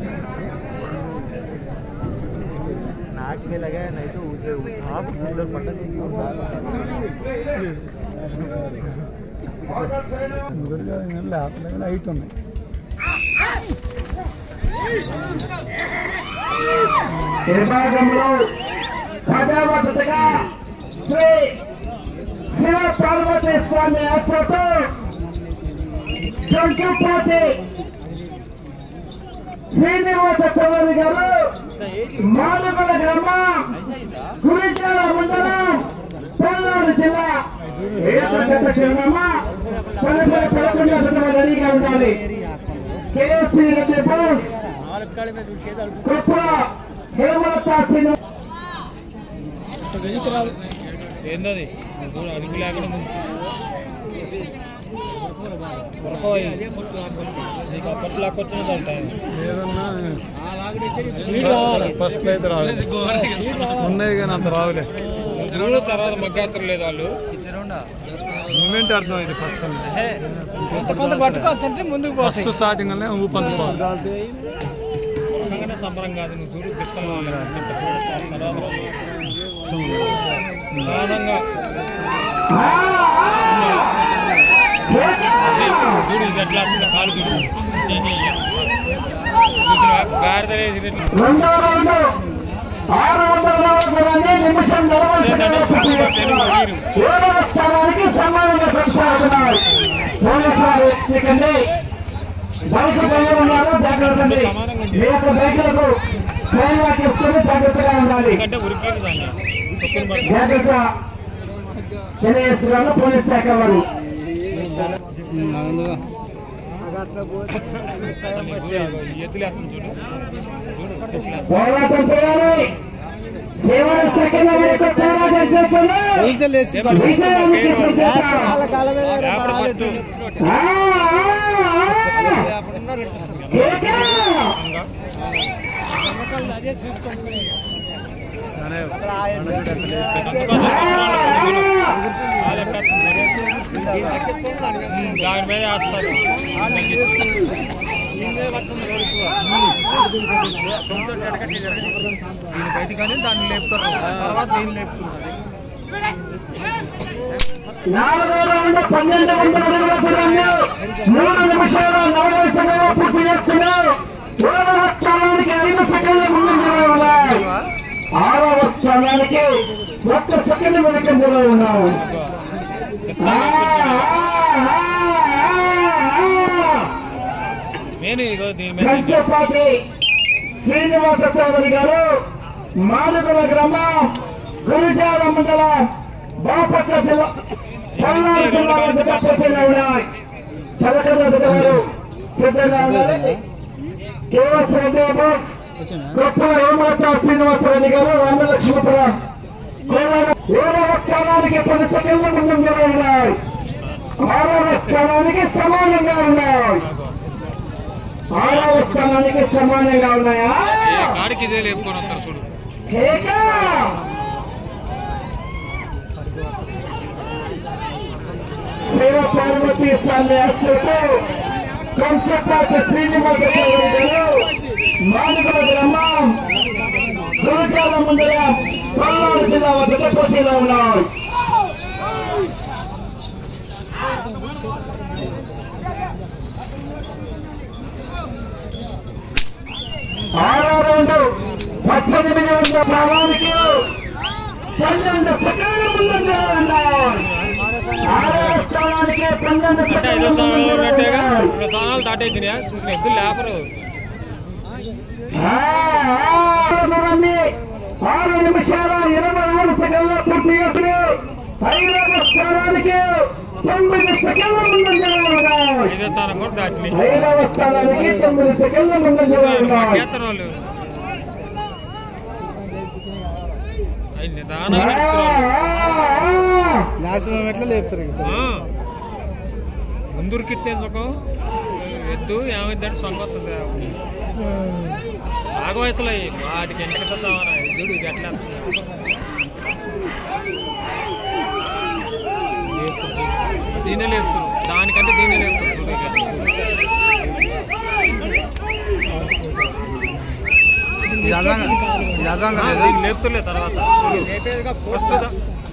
नाक में लगा है नहीं तो उसे आप उधर पटक లేకపోతే హైట్ ఉంది విభాగంలో పదవతగా శ్రీ శివ పార్వతి స్వామి ఆశతో కంకిపాటి శ్రీనివాస చౌదరి గారు మానుగుల గ్రామం గురిజాల మండలం పల్నాడు జిల్లా ఏడు గత క్రమమా తదుపరి పదకొండు గత రెడీగా ఉండాలి కేఎస్సీ రెడ్డి బోస్ కుప్ప హేమలత శ్రీనివాస ఏందది దూరం అడుగు లేకుండా ముందు ఉరకోయి నీకు అప్పట్లో లాక్కొచ్చినది అంట ఏదన్నా ఫస్ట్ అయితే రాలేదు ఉన్నది కానీ అంత రావులే చూడు తర్వాత మగ్గాత్రం లేదు వాళ్ళు మూమెంట్ అర్థం ఇది ఫస్ట్ కొంత కొంత పట్టుకోవచ్చంటే ముందుకు పోతాయి ఫస్ట్ స్టార్టింగ్ అనే ఊపంత ఉరకగానే సంబరం కాదు నువ్వు చూడు పిత్తలు ప్రధానంగా చూడు ఇది ఎట్లా వస్తుందో కాలు చూడు చూసిన గాడిదలేసి రెండో రౌండ్ ఆరు వందల నలభై నిమిషం నలభై సెకండ్లు పూర్తి చేసుకున్నారు. ఏడవ స్థానానికి సమానంగా కొనసాగుతున్నారు పోలీసు వారు ఎక్కకండి బైక్ పైన ఉన్నారు జాగ్రత్త అండి. మీ యొక్క బైకులకు స్వయంగా తీసుకొని జాగ్రత్తగా ఉండాలి ఎందుకంటే ఉరికేది దాన్ని తొక్కుని పడుతుంది జాగ్రత్త తెలియజేస్తున్నారు పోలీస్ శాఖ వారు ఎత్తులు వేస్తుంది చూడు చూడు ఎత్తులు పోరాటం చేయాలి చివరి సెకండ్ వరకు పోరాటం చేస్తున్నారు విజయాన్ని తీసుకొచ్చేస్తారు. రేపటి ఫస్ట్ ఆ, ఆ, ఆ. కేక! దాని మీద వేస్తారు దీని బయట కానీ దాన్ని లేపుతారు తర్వాత దీన్ని లేపుతున్నారు నాలుగో రౌండ్ పన్నెండు వందల అడుగుల దూరాన్ని మూడు నిమిషాల నలభై సెకండ్లు పూర్తి చేస్తున్నారు ఏడవ స్థానానికి ఐదు సెకండ్ల ముందంజలో ఉన్నాయి ఆరవ స్థానానికి ఒక్క సెకండ్ వెనకంజలో ఉన్నారు ఆ, ఆ, ఆ, ఆ. నేను ఇగో దీని మీద కంచపాటి శ్రీనివాస చౌదరి గారు మానుగుల గ్రామం గురిజాల మండలం బాపట్ల జిల్లా పల్నాడు జిల్లా వద్ద పోటీలో ఉన్నాయి పదకొండు గారు సిద్ధంగా ఉన్నారు కేవస్ రెడ్డి బాక్స్ గొప్ప హేమలత శ్రీనివాసరెడ్డి గారు రామలక్ష్మీపురం కోలారం ఏడవ స్థానానికి పది సెకండ్ల ముందంజలో ఉన్నాయి ఆరవ స్థానానికి సమానంగా ఉన్నాయి ఆరవ స్థానానికి సమానంగా ఉన్నాయా ఏ కాడికి ఇదే లేపుకొని వస్తారు చూడు కేక! శివ పార్వతీ స్వామి ఆశ్రతో కంచపాటి శ్రీనివాస చౌదరి గారు మానుగుల గ్రామం గురుజాల మండలం పల్నాడు జిల్లా వద్ద పోటీలో ఉన్నారు ఆరో రౌండ్ పద్దెనిమిది వందల భావానికి పన్నెండు సెకండ్ల ముందంజలో ఉన్నాయి ఆరో స్థానానికి పన్నెండు అంటే ఐదో సెకండ్ల స్థానంలో ముందంజలో ఉన్నట్టేగా ఉన్నాయి. రెండు స్థానాలు దాటేసినాయా చూసిన ఎద్దులు లేపరు ఆ, ఆ, దూరాన్ని ఆరు నిమిషాల ఇరవై ఆరు సెకండ్ల పూర్తి చేసి ఐదవ స్థానానికి తొమ్మిది సెకండ్ల ముందంజలో ఉన్నాయి ఐదో స్థానం కూడా దాటినాయి ఐదవ స్థానానికి తొమ్మిది సెకండ్ల ముందంజలో ఉన్నాయి మగ్గేస్తారు వాళ్ళు అవి నిదానంగా నడుపుతారు వాళ్ళు. నాశనం ఎట్లా లేపుతారు ఆ. ముందురికితే సుఖం ఎద్దు ఏమైందంటే సొంగ వస్తుంది బాగా వయసులో అయ్యి వాటికి ఎంటకి చావరా ఎద్దుడు ఇది ఎట్లా వస్తుంది? లేపుతుంది. దీన్నే లేపుతున్నారు దానికంటే దీన్నే లేపుతున్నారు చూడు ఇక. దీనికి లేపుతులే తర్వాత ఫస్ట్ దా-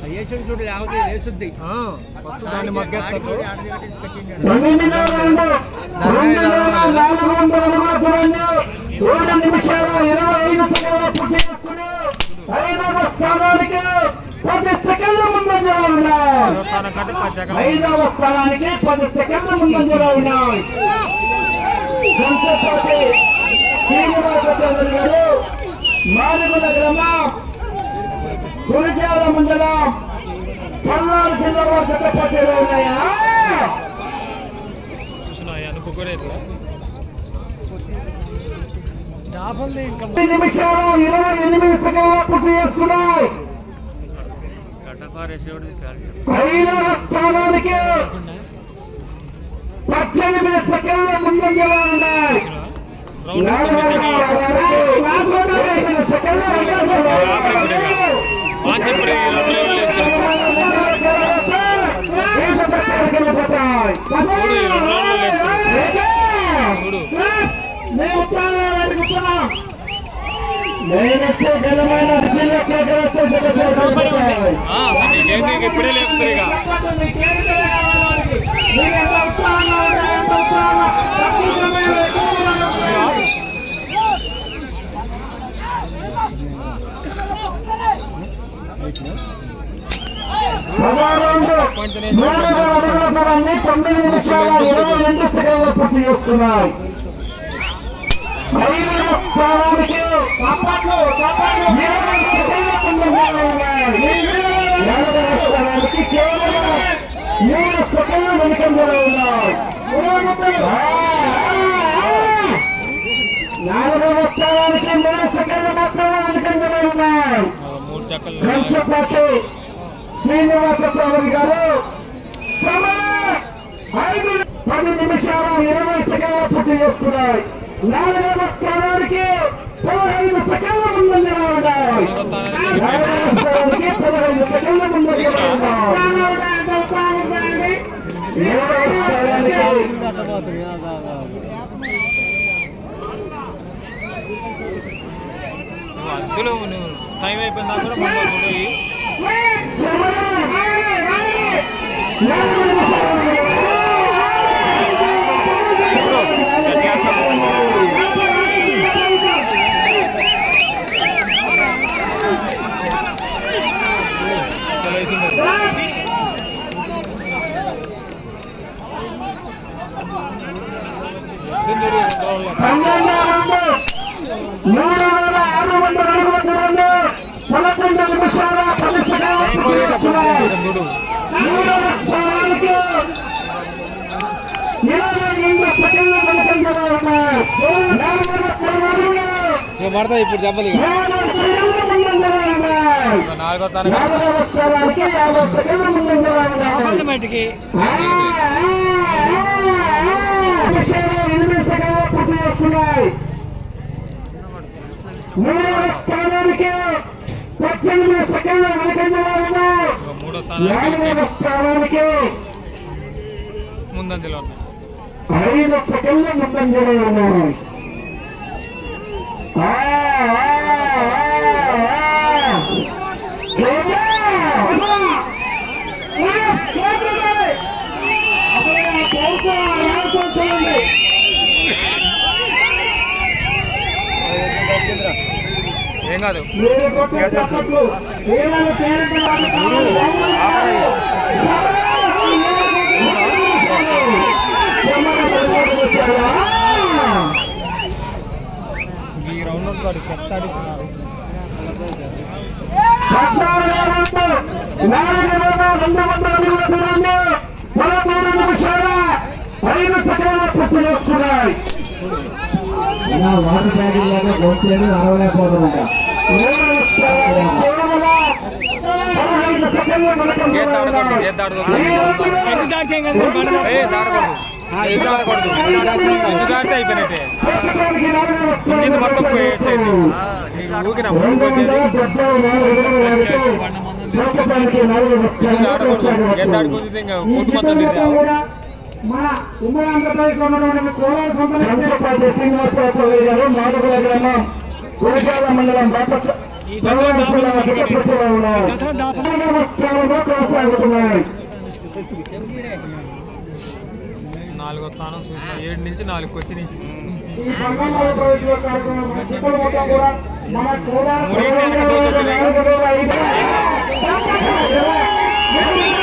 ఆ, ఫస్ట్ దాన్ని మగ్గేస్తారు ఎనిమిదో రౌండ్ రెండు వేల నాలుగు వందల అడుగుల దూరాన్ని ఏడు నిమిషాల ఇరవై ఐదు సెకండ్ల పూర్తి చేసుకుని ఐదవ స్థానానికి పది సెకండ్ల ముందంజలో ఉన్నాయి స్థానం కంటే పది సెకండ్లు. ఐదవ స్థానానికి పది సెకండ్ల ముందంజలో ఉన్నాయి సంతపాటి శ్రీనివాస చౌదరి గారు మానుగుల గ్రామం గురిజాల మండలం పల్నాడు జిల్లా జత పోటీలో ఉన్నాయా చూసినా అనుకోరే ఇట్లా డాబల్ని ఇంకా పది నిమిషాలు ఇరవై ఎనిమిది సెకండ్ల పూర్తి చేసుకున్నాయి ఐదవ స్థానానికి పద్దెనిమిది సెకండ్ల ముందంజలో ఉన్నాయి రౌండ్ తొమ్మిది సెకండ్లు నాలుగవ సెకండ్ల ముందంజలో ఉన్నాయి. పాంచ్ ఇప్పుడు ఈ రెండు రౌండ్లు ఎత్తారు చూడు ఈ రెండు రౌండ్లు ఎత్తారు చూడు నేనొచ్చే ఘనమైన జిల్లా ఆ, మరి నీకేంటి ఇప్పుడే లేపుతారు ఇక తొమ్మిది నిమిషాల ఇరవై రెండు సెకండ్ల పూర్తి చేస్తున్నారు ఐదవ స్థానానికి ఇరవై సెకండ్ల ముందంజలో ఉన్నాయి. నాలుగవ స్థానానికి కేవలం మూడు సెకండ్ల వెనుకంజలో ఉన్నాయి ఆ, ఆ, ఆ. నాలుగవ స్థానానికి మూడు సెకండ్లు మాత్రమే వెనుకంజలో ఉన్నాయి ఆ, మూడు చెక్కలు కంచపాటి శ్రీనివాస చౌదరి గారు సమయం ఐదు పది నిమిషాల ఇరవై సెకండ్ల పూర్తి చేసుకున్నాయి నాలుగవ స్థానానికి పదహైదు సెకండ్ల ముందంజలో ఉన్నాయి నాలుగవ స్థానానికి పదహైదు సెకండ్ల ముందంజలో ఉన్నాయి ఏడవ స్థానానికి అందులో నువ్వు టైం అయిపోయిందా కూడా మళ్ళీ పోయి మూడు వేల ఆరు వందల అడుగుల దూరంలో పదకొండు నిమిషాల పది సెకండ్ల చూడు మూడవ స్థానానికి ఇరవై రెండు సెకండ్ల వెనుకంజలో ఉన్నాయి నాలుగవ స్థానానికి పడతా ఇప్పుడు దెబ్బలు మూడు సెకండ్ల ముందంజలో ఉన్నాయి నాలుగో తారీఖు నాలుగవ స్థానానికి యాభై సెకండ్ల ముందంజలో ఉన్నాయి ఆటోమేటిక్ నిమిషాలు ఎనిమిది సెకండ్ల పూర్తి చేసుకున్నాయి మూడవ స్థానానికి పద్దెనిమిది సెకండ్ల వెనుకంజలో ఉన్నాయి మూడో స్థానానికి నాలుగవ స్థానానికి ముందంజలో ఉన్నాయి ఐదు సెకండ్ల ముందంజలో ఉన్నాయి ఆ, ఆ, ఆ, ఆ. కేజీ! అసలు! ఏ, కేజీ! అసలు ఆ ప్రభుత్వం రాష్ట్రం చూడండి. ఏం కాదు మీరు కొట్టే చప్పట్లు, వీళ్ళ పేరెంట్ వాళ్ళు కావాలి. ఈ రౌండ్ వాడు చెత్త అడుగుతున్నారు ఐదు సెకండ్ల పూర్తి చేసుకున్నాయి వాటర్ ప్యాకెట్ లేక గోట్లేదు అరవలేకపోతుందంట గేట్ దాడకూడదు గేట్ దాడకూడదు ఎటు దాటితే ఏం కాదు, బండ ఏ దాడకూడదు ఇది దాడకూడదు ఇది దాటితే అయిపోయినట్టే ఇది మొత్తం పోయేసేది నీకు ఊగిన ఊగి పోసేది ఇది దాడకూడదు గేట్ దాడుకుంది ఇంకా ఊటి మొత్తం తిరిగి మన ఉమ్మడి ఆంధ్రప్రదేశ్ లో ఉన్నటువంటి కోలాల సంబంధించి శ్రీనివాసరావు చౌదరి గారు మాడుగుల గ్రామం గురిజాల మండలం బాపట్ల ప్రవరం జిల్లా దుఃఖపరిచలో ఉన్నాయి పన్నెండవ స్థానంలో కొనసాగుతున్నాయి నాలుగో స్థానం చూసిన ఏడు నుంచి నాలుగుకి వచ్చినాయి ఈ బంగాళాల ప్రవేశ కార్యక్రమం మన టిప్పుల మొత్తం కూడా మన కోలార్ మూడింటి వెనక దూకుతుంది. ఐదు